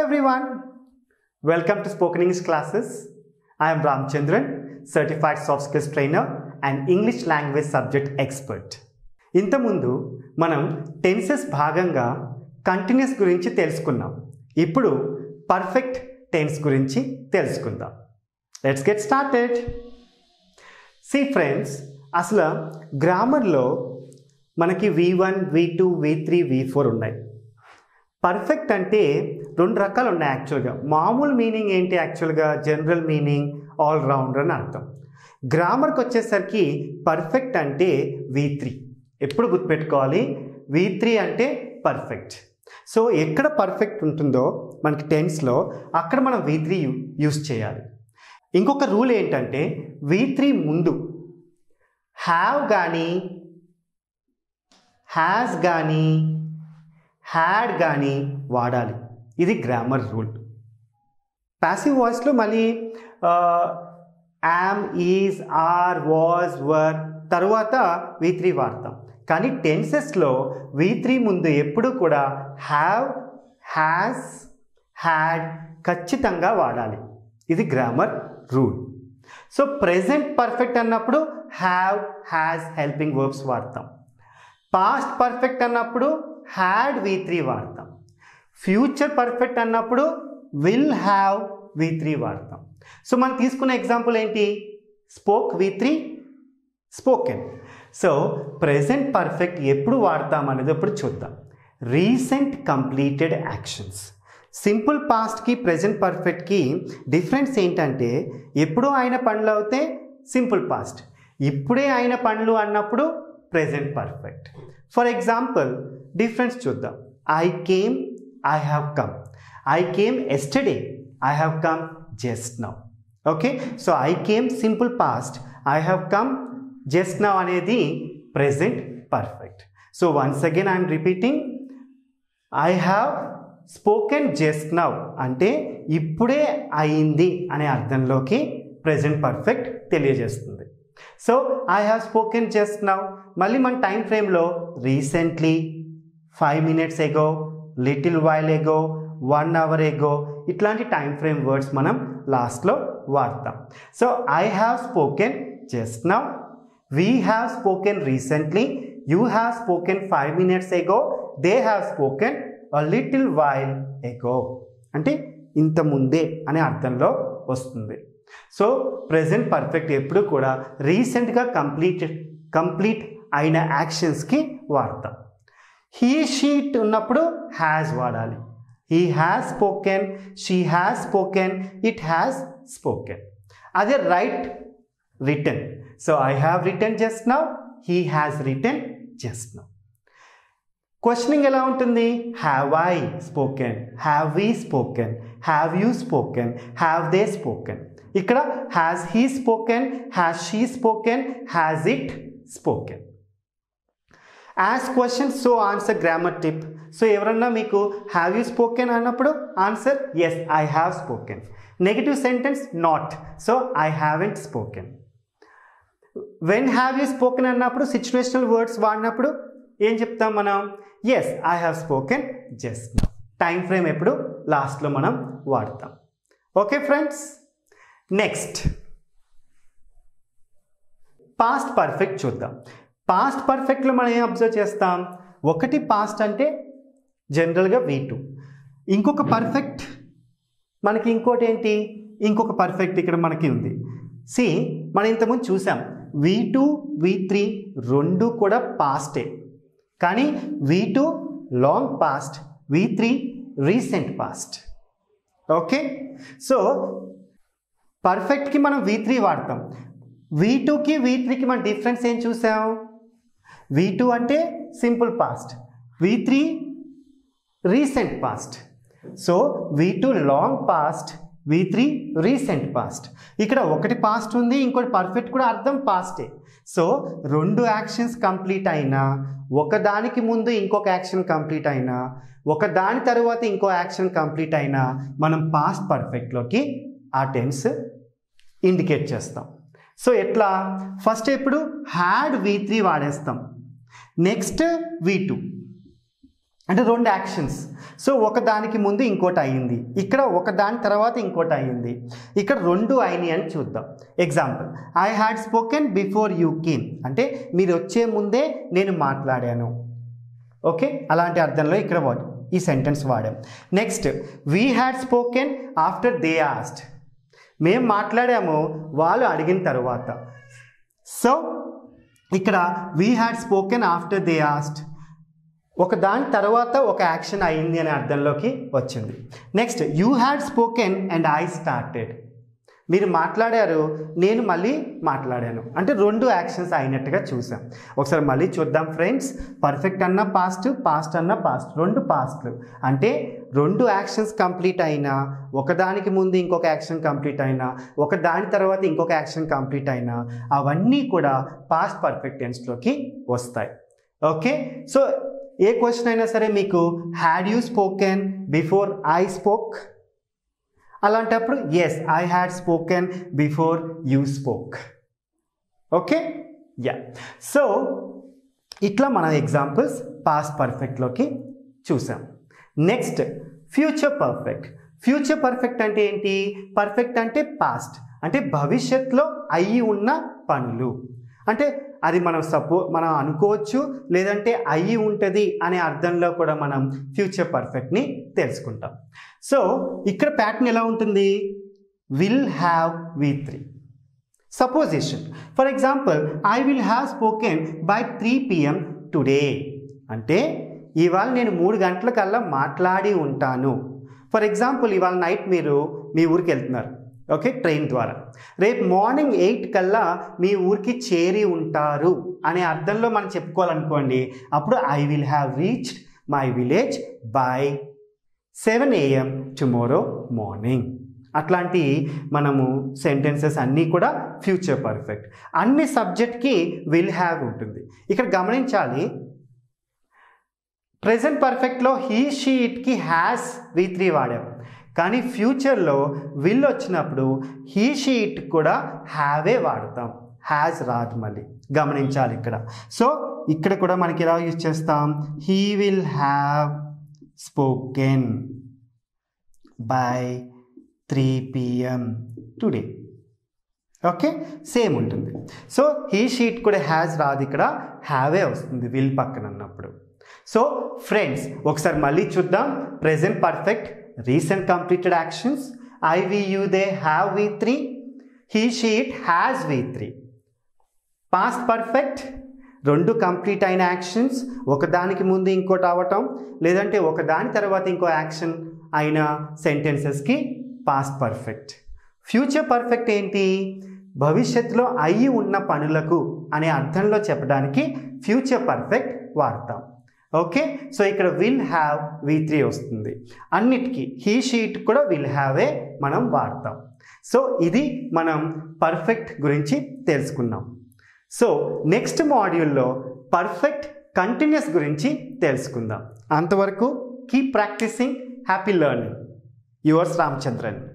everyone. Welcome to Spoken English classes. I am Ramchandran, certified soft skills trainer and English language subject expert. ఇంతకుముందు మనం tenses భాగంగా continuous గురించి తెలుసుకున్నాం ఇప్పుడు perfect tense గురించి తెలుసుకుందాం లెట్స్ గెట్ స్టార్టెడ్ సి ఫ్రెండ్స్ అసలు గ్రామర్లో మనకి V one V two V three V four ఉన్నాయి పర్ఫెక్ట్ అంటే రెండు రకాలు ఉన్నాయి యాక్చువల్గా మామూలు మీనింగ్ ఏంటి యాక్చువల్గా జనరల్ మీనింగ్ ఆల్ రౌండర్ అని అర్థం గ్రామర్కి వచ్చేసరికి పర్ఫెక్ట్ అంటే వి త్రీ ఎప్పుడు గుర్తుపెట్టుకోవాలి వి త్రీ అంటే పర్ఫెక్ట్ సో ఎక్కడ పర్ఫెక్ట్ ఉంటుందో మనకి టెన్స్లో అక్కడ మనం వి త్రీ యూస్ చేయాలి ఇంకొక రూల్ ఏంటంటే వి త్రీ ముందు హ్యావ్ కానీ హ్యాస్ కానీ హ్యాడ్ కానీ వాడాలి ఇది గ్రామర్ రూల్ ప్యాసివ్ వాయిస్లో మళ్ళీ am is are was were తర్వాత వి త్రీ వాడతాం కానీ టెన్సెస్లో వి త్రీ ముందు ఎప్పుడు కూడా హ్యావ్ హ్యాస్ హ్యాడ్ ఖచ్చితంగా వాడాలి ఇది grammar rule so present perfect అన్నప్పుడు హ్యావ్ హ్యాస్ హెల్పింగ్ వర్బ్స్ వాడతాం పాస్ట్ పర్ఫెక్ట్ అన్నప్పుడు హ్యాడ్ వి త్రీ వాడతాం ఫ్యూచర్ పర్ఫెక్ట్ అన్నప్పుడు విల్ హ్యావ్ వి త్రీ వాడతాం సో మనం తీసుకున్న ఎగ్జాంపుల్ ఏంటి spoke V three spoken so present perfect ఎప్పుడు వాడతాం అనేది ఇప్పుడు చూద్దాం రీసెంట్ కంప్లీటెడ్ యాక్షన్స్ సింపుల్ పాస్ట్కి ప్రజెంట్ పర్ఫెక్ట్కి డిఫరెన్స్ ఏంటంటే ఎప్పుడో అయిన పనులు అవుతే సింపుల్ పాస్ట్ ఇప్పుడే అయిన పనులు అన్నప్పుడు present perfect for example difference చూద్దాం I came I have come I came yesterday I have come just now okay so I came simple past I have come just now అనేది present perfect so once again I'm repeating I have spoken just now అంటే ఇప్పుడే అయింది అనే అర్థంలోకి present perfect తెలియజేస్తుంది so I have spoken just now మళ్ళీ మన time ఫ్రేమ్లో recently five minutes ago little while ago one hour ago ఇట్లాంటి టైం ఫ్రేమ్ వర్డ్స్ మనం లాస్ట్లో వాడతాం so I have spoken just now we have spoken recently you have spoken five minutes ago they have spoken a little while ago అంటే ఇంత ముందే అనే అర్థంలో వస్తుంది సో ప్రజెంట్ పర్ఫెక్ట్ ఎప్పుడు కూడా రీసెంట్గా కంప్లీట్ కంప్లీట్ అయిన యాక్షన్స్కి వాడతాం హీ షీట్ ఉన్నప్పుడు హ్యాస్ వాడాలి he has spoken she has spoken it has spoken అదే write written so I have written just now he has written just now questioning ఎలా ఉంటుంది have I spoken have we spoken have you spoken have they spoken ఇక్కడ has he spoken has she spoken has it spoken as question so answer grammar tip so ఎవరన్నా మీకు have you spoken అన్నప్పుడు answer yes I have spoken negative sentence not so I haven't spoken when have you spoken అన్నప్పుడు situational words వాడినప్పుడు ఏం చెప్తాం మనం yes I have spoken just time frame ఎప్పుడు లాస్ట్లో మనం వాడతాం okay friends next past perfect చూద్దాం పాస్ట్ పర్ఫెక్ట్లో మనం ఏం అబ్జర్వ్ చేస్తాం ఒకటి పాస్ట్ అంటే జనరల్గా వీ టూ ఇంకొక పర్ఫెక్ట్ మనకి ఇంకోటి ఏంటి ఇంకొక పర్ఫెక్ట్ ఇక్కడ మనకి ఉంది సి మనం ఇంతకుముందు చూసాం వీ టూ వీ త్రీ రెండు కూడా పాస్టే కానీ V two long past V three recent past okay so పర్ఫెక్ట్కి మనం వీ త్రీ వాడతాం వీ టూకి వీ త్రీకి మనం డిఫరెన్స్ ఏం చూసాం వీ టూ అంటే simple past V three recent past so V two long past V three recent past ఇక్కడ ఒకటి పాస్ట్ ఉంది ఇంకోటి పర్ఫెక్ట్ కూడా అర్థం పాస్టే సో రెండు యాక్షన్స్ కంప్లీట్ అయినా ఒకదానికి ముందు ఇంకొక యాక్షన్ కంప్లీట్ అయినా ఒక దాని తర్వాత ఇంకో యాక్షన్ కంప్లీట్ అయినా మనం పాస్ట్ పర్ఫెక్ట్లోకి ఆ టెన్స్ ఇండికేట్ చేస్తాం సో ఎట్లా ఫస్ట్ ఎప్పుడు హ్యాడ్ వి త్రీ వాడేస్తాం నెక్స్ట్ వి టూ అంటే రెండు యాక్షన్స్ సో ఒక దానికి ముందు ఇంకోటి అయ్యింది ఇక్కడ ఒక దాని తర్వాత ఇంకోటి అయ్యింది ఇక్కడ రెండు అయినాయి అని చూద్దాం example I had spoken before you came అంటే మీరు వచ్చే ముందే నేను మాట్లాడాను ఓకే అలాంటి అర్థంలో ఇక్కడ వా- ఈ సెంటెన్స్ వాడాం next we had spoken after they asked మేము మాట్లాడాము వాళ్ళు అడిగిన తర్వాత సో ఇక్కడ we had spoken after they asked ఒక దాని తర్వాత ఒక యాక్షన్ అయింది అనే అర్థంలోకి వచ్చింది next you had spoken and I started మీరు మాట్లాడారు నేను మళ్ళీ మాట్లాడాను అంటే రెండు యాక్షన్స్ అయినట్టుగా చూసాం ఒకసారి మళ్ళీ చూద్దాం ఫ్రెండ్స్ పర్ఫెక్ట్ అన్న పాస్ట్ పాస్ట్ అన్న పాస్ట్ రెండు పాస్ట్లు అంటే రెండు యాక్షన్స్ కంప్లీట్ అయినా ఒకదానికి ముందు ఇంకొక యాక్షన్ కంప్లీట్ అయినా ఒక దాని తర్వాత ఇంకొక యాక్షన్ కంప్లీట్ అయినా అవన్నీ కూడా పాస్ట్ పర్ఫెక్ట్ టెన్స్లోకి వస్తాయి ఓకే సో ఏ క్వశ్చన్ అయినా సరే మీకు had you spoken before I spoke అలాంటప్పుడు yes I had spoken before you spoke okay yeah so ఇట్లా మన ఎగ్జాంపుల్స్ పాస్ట్ పర్ఫెక్ట్లోకి చూసాం next future perfect future perfect అంటే ఏంటి పర్ఫెక్ట్ అంటే పాస్ట్ అంటే భవిష్యత్తులో అయి ఉన్న పనులు అంటే అది మనం సపో మనం అనుకోవచ్చు లేదంటే అయి ఉంటుంది అనే అర్థంలో కూడా మనం ఫ్యూచర్ పర్ఫెక్ట్ని తెలుసుకుంటాం సో ఇక్కడ ప్యాటర్న్ ఎలా ఉంటుంది will have V three supposition for example I will have spoken by three PM today అంటే ఇవాళ నేను మూడు గంటలకల్లా మాట్లాడి ఉంటాను ఫర్ ఎగ్జాంపుల్ ఇవాళ నైట్ మీరు మీ ఊరికి వెళ్తున్నారు ఓకే ట్రైన్ ద్వారా రేపు మార్నింగ్ ఎయిట్ కల్లా మీ ఊరికి చేరి ఉంటారు అనే అర్థంలో మనం చెప్పుకోవాలనుకోండి అప్పుడు I will have reached my village by seven AM tomorrow morning అట్లాంటి మనము సెంటెన్సెస్ అన్నీ కూడా ఫ్యూచర్ పర్ఫెక్ట్ అన్ని సబ్జెక్ట్కి విల్ హ్యావ్ ఉంటుంది ఇక్కడ గమనించాలి ప్రజెంట్ పర్ఫెక్ట్లో హీ షీ ఇట్కి హ్యాస్ వి త్రీ వాడాం కానీ ఫ్యూచర్లో విల్ వచ్చినప్పుడు హీ షీ ఇట్ కూడా హ్యావే వాడతాం హ్యాస్ రాదు మళ్ళీ గమనించాలి ఇక్కడ సో ఇక్కడ కూడా మనకి ఎలా యూజ్ చేస్తాం he will have spoken by three PM today okay same ఉంటుంది సో హీ షీట్ కూడా హ్యాస్ రాదు ఇక్కడ హ్యావే వస్తుంది విల్ పక్కన అన్నప్పుడు సో ఫ్రెండ్స్ ఒకసారి మళ్ళీ చూద్దాం present perfect recent completed actions I we you they have V three he she it has V three past perfect రెండు కంప్లీట్ అయిన యాక్షన్స్ ఒకదానికి ముందు ఇంకోటి అవ్వటం లేదంటే ఒకదాని తర్వాత ఇంకో యాక్షన్ అయిన సెంటెన్సెస్కి పాస్ట్ పర్ఫెక్ట్ ఫ్యూచర్ పర్ఫెక్ట్ ఏంటి భవిష్యత్తులో అయి ఉన్న పనులకు అనే అర్థంలో చెప్పడానికి ఫ్యూచర్ పర్ఫెక్ట్ వాడతాం ఓకే సో ఇక్కడ విల్ హ్యావ్ వి త్రీ వస్తుంది అన్నిటికీ హీ షీట్ కూడా విల్ హ్యావే మనం వాడతాం సో ఇది మనం పర్ఫెక్ట్ గురించి తెలుసుకున్నాం సో నెక్స్ట్ మాడ్యూల్లో పర్ఫెక్ట్ కంటిన్యూస్ గురించి తెలుసుకుందాం అంతవరకు keep practising happy learning yours Ramachandran